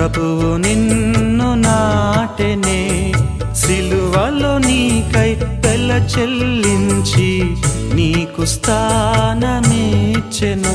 ప్రభువు నిన్ను నాటెనే సిలువలో నీకై తెల్ల చెల్లించి నీకు స్థానమిచ్చెను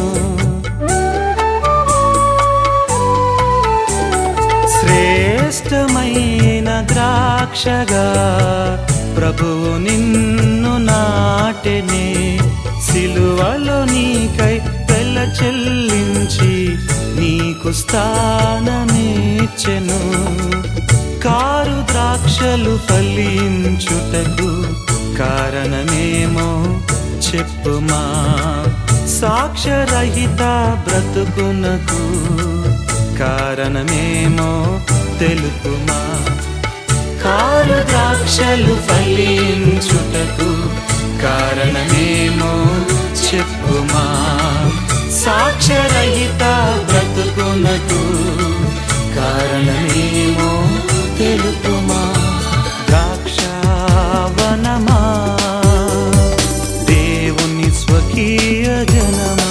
శ్రేష్టమైన ద్రాక్షగా ప్రభువు నిన్ను నాటెనే సిలువలో నీకై తెల్ల చెల్లించి నీకు స్థానమిచ్చెను కారు ద్రాక్షలు ఫలించుటకు కారణమేమో చెప్పుమా సాక్ష్యరహిత బ్రతుకునకు కారణమేమో తెలుపుమా కారు ద్రాక్షలు ఫలించుటకు కారణమేమో చెప్పుమా సాక్ష్యరహిత బ్రతుకునకు కారణమేమో తెలుపుమా ద్రాక్షావనమా దేవుని స్వకీయ జనమా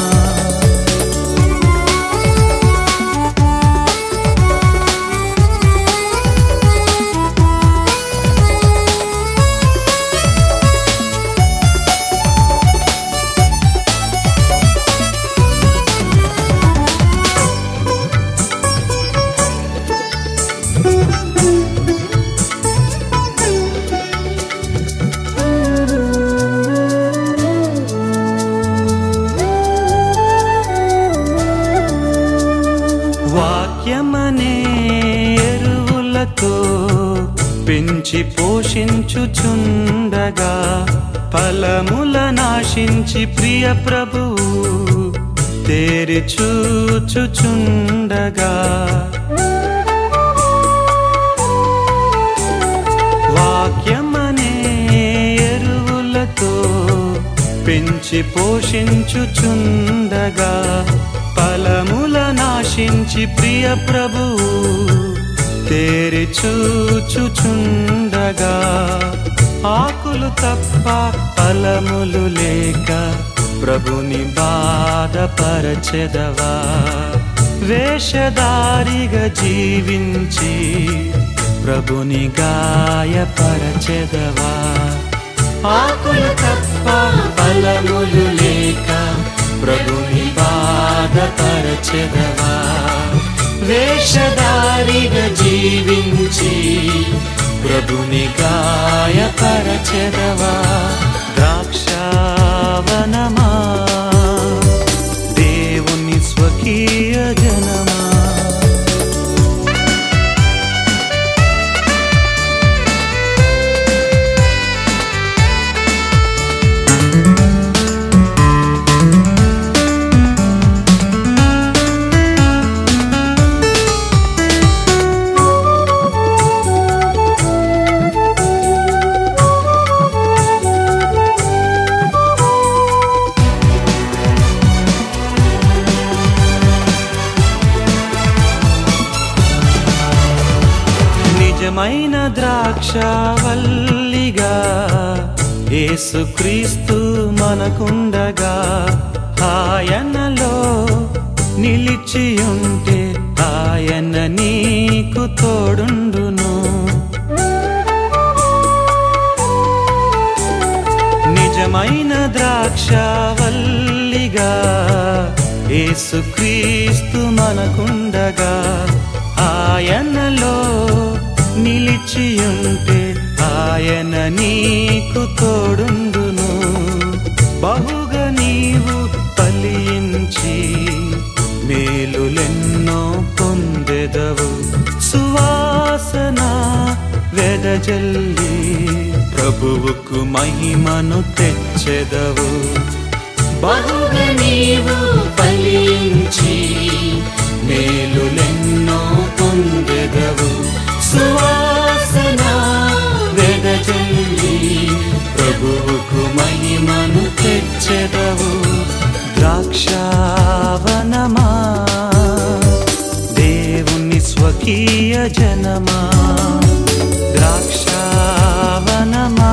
వాక్యమనే ఎరువులతో పెంచి పోషించుచుండగా ఫలముల నాశించి ప్రియ ప్రభువు తేరి చూచుచుండగా వాక్యమనే ఎరువులతో పెంచి పోషించుచుండగా ఫలముల నాశించి ప్రియ ప్రభువు తేరి చూచుచుండగా ఆకులు తప్ప ఫలములు లేక ప్రభుని బాధపరచెదవా వేషధారిగా జీవించి ప్రభుని గాయపరచెదవా ఆకులు తప్ప ఫలములు లేక ప్రభుని బాధపరచెదవా వేషధారిగా జీవించి ప్రభుని గాయపరచెదవా ద్రాక్షావనమా దేవుని స్వకీయ జనమా నిజమైన ద్రాక్షవల్లిగా యేసుక్రీస్తు మనకుండగా ఆయనలో నిలిచి ఉంటే ఆయన నీకు తోడుండును నిజమైన ద్రాక్షవల్లిగా యేసుక్రీస్తు మనకుండగా ఆయనలో నిలిచి ఉంటే ఆయన నీకు తోడుండును బహుగా నీవు ఫలించి మేలులెన్నో పొందెదవు సువాసన వెదజల్లి ప్రభువుకు మహిమను తెచ్చెదవు బహుగా నీవు ఫలించి మేలులెన్నో పొందెదవు సువాసన వెదజల్లి ప్రభువుకు మహిమను తెచ్చెదవు ద్రాక్షావనమా దేవుని స్వకీయ జనమా ద్రాక్షావనమా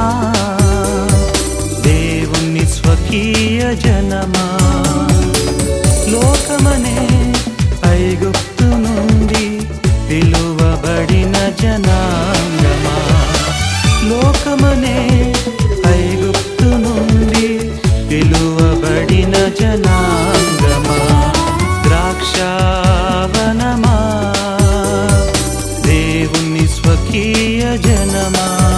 దేవుని స్వకీయ జనమా లోకమనే ఐగుప్తు నుండి స్వకీయ జనమా